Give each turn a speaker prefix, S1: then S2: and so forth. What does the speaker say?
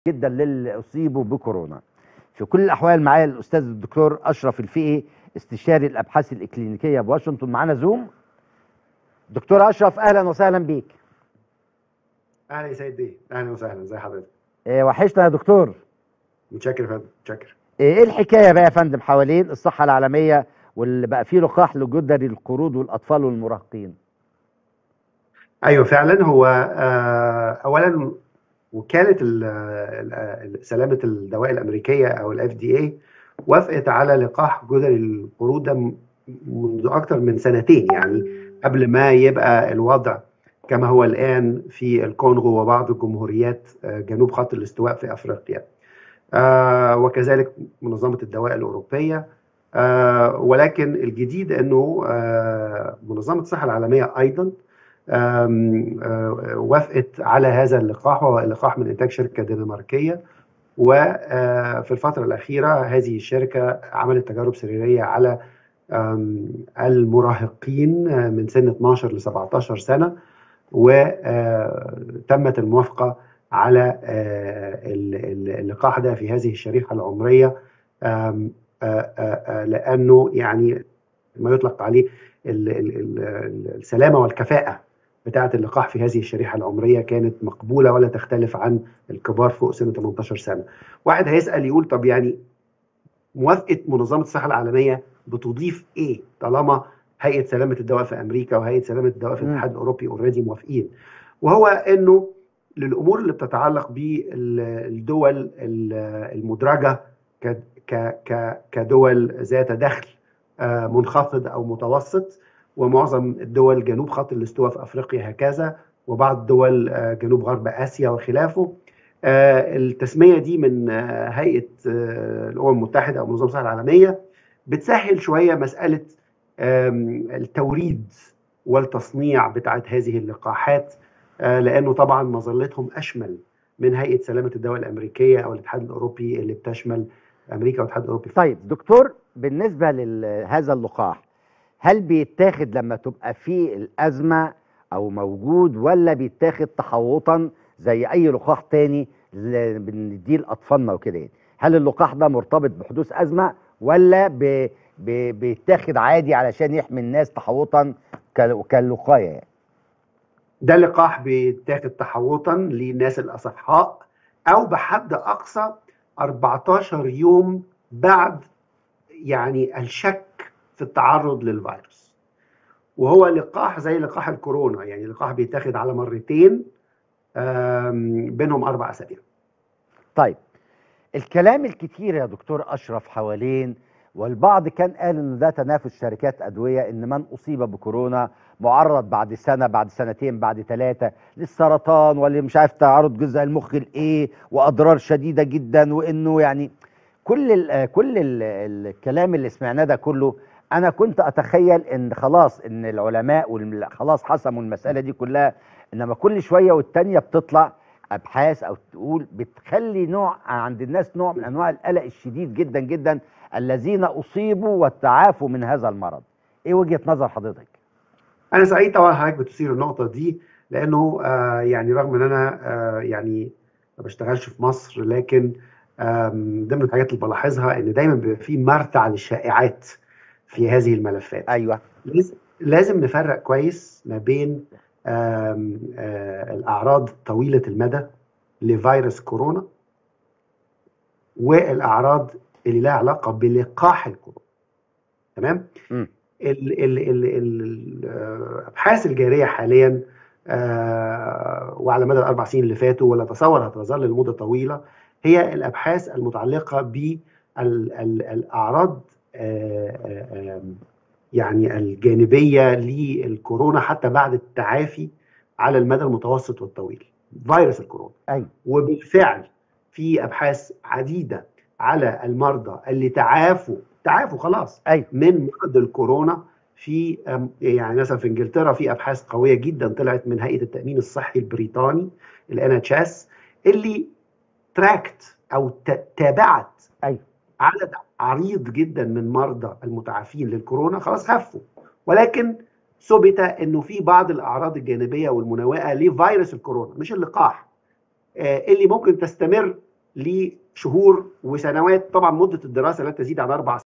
S1: جدا للي اصيبوا بكورونا في كل الاحوال معايا الاستاذ الدكتور اشرف الفقي استشاري الابحاث الاكلينيكيه بواشنطن معانا زوم دكتور اشرف اهلا وسهلا بيك
S2: اهلا يا سيد بيه اهلا وسهلا ازي حضرتك
S1: إيه وحشنا يا دكتور
S2: متشكر يا فندم متشكر
S1: ايه الحكايه بقى يا فندم حوالين الصحه العالميه واللي بقى فيه لقاح لجدري القرود والاطفال والمراهقين
S2: ايوه فعلا هو آه اولا وكاله ال- ال- سلامه الدواء الامريكيه او الاف دي اي وافقت على لقاح جدري القرود ده م- منذ اكثر من سنتين يعني قبل ما يبقى الوضع كما هو الان في الكونغو وبعض الجمهوريات آه، جنوب خط الاستواء في افريقيا آه، وكذلك منظمه الدواء الاوروبيه آه، ولكن الجديد انه آه، منظمه الصحه العالميه ايضا آم، آه، وافقت على هذا اللقاح وهو اللقاح من انتاج شركه دنماركيه وفي الفتره الاخيره هذه الشركه عملت تجارب سريريه على آم، المراهقين من سن 12 ل 17 سنه وتمت الموافقه على آه، ال- ال- اللقاح ده في هذه الشريحه العمريه آم، آه، آه، آه، لانه يعني ما يطلق عليه ال- ال- ال- السلامه والكفاءه بتاعه اللقاح في هذه الشريحه العمريه كانت مقبوله ولا تختلف عن الكبار فوق سن 18 سنه. واحد هيسال يقول طب يعني موافقه منظمه الصحه العالميه بتضيف ايه طالما هيئه سلامه الدواء في امريكا وهيئه سلامه الدواء في
S1: مم.
S2: الاتحاد الاوروبي اوريدي موافقين. وهو انه للامور اللي بتتعلق بالدول المدرجه ك- ك- ك- كدول ذات دخل آه، منخفض او متوسط ومعظم الدول جنوب خط الاستواء في افريقيا هكذا وبعض دول آه، جنوب غرب اسيا وخلافه آه، التسميه دي من آه، هيئه آه، الامم المتحده او منظمه الصحه العالميه بتسهل شويه مساله آم، التوريد والتصنيع بتاعت هذه اللقاحات آه، لانه طبعا مظلتهم اشمل من هيئه سلامه الدواء الامريكيه او الاتحاد الاوروبي اللي بتشمل امريكا والاتحاد الاوروبي
S1: طيب دكتور بالنسبه لهذا اللقاح هل بيتاخد لما تبقى في الازمه او موجود ولا بيتاخد تحوطا زي اي لقاح تاني اللي بنديه لاطفالنا وكده يعني هل اللقاح ده مرتبط بحدوث ازمه ولا ب... ب... بيتاخد عادي علشان يحمي الناس تحوطا ك- كالوقايه يعني
S2: ده لقاح بيتاخد تحوطا للناس الاصحاء او بحد اقصى 14 يوم بعد يعني الشك في التعرض للفيروس وهو لقاح زي لقاح الكورونا يعني لقاح بيتاخد على مرتين آم، بينهم اربع اسابيع
S1: طيب الكلام الكتير يا دكتور اشرف حوالين والبعض كان قال ان ده تنافس شركات ادويه ان من اصيب بكورونا معرض بعد سنه بعد سنتين بعد ثلاثه للسرطان واللي مش عارف تعرض جزء المخ لايه واضرار شديده جدا وانه يعني كل ال كل ال الكلام اللي سمعناه ده كله انا كنت اتخيل ان خلاص ان العلماء والم- خلاص حسموا المساله دي كلها انما كل شويه والتانيه بتطلع ابحاث او تقول بتخلي نوع عند الناس نوع من انواع القلق الشديد جدا جدا الذين اصيبوا والتعافوا من هذا المرض ايه وجهه نظر حضرتك
S2: انا سعيد طبعا حضرتك بتثير النقطه دي لانه آه يعني رغم ان انا آه يعني ما بشتغلش في مصر لكن آم، ضمن الحاجات اللي بلاحظها ان دايما بيبقى في مرتع للشائعات في هذه الملفات
S1: ايوه
S2: لازم لازم نفرق كويس ما بين آم، آه، الأعراض طويلة المدى لفيروس كورونا والأعراض اللي لها علاقة بلقاح الكورونا تمام؟
S1: مم.
S2: ال- ال- ال- ال- الأبحاث الجارية حاليا آه، وعلى مدى الأربع سنين اللي فاتوا ولا أتصور هتظل لمدة طويلة هي الأبحاث المتعلقة بالأعراض يعني الجانبية للكورونا حتى بعد التعافي على المدى المتوسط والطويل فيروس الكورونا
S1: ايوه
S2: وبالفعل في أبحاث عديدة على المرضى اللي تعافوا تعافوا خلاص
S1: ايوه
S2: من مرض الكورونا في أم، يعني مثلا في انجلترا في ابحاث قويه جدا طلعت من هيئه التامين الصحي البريطاني الان اتش اس اللي تراكت او ت- تابعت
S1: ايوه
S2: عدد عريض جدا من مرضى المتعافين للكورونا خلاص خفوا ولكن ثبت انه في بعض الاعراض الجانبيه والمنوئه لفيروس الكورونا مش اللقاح آه، اللي ممكن تستمر لشهور وسنوات طبعا مده الدراسه لا تزيد عن اربع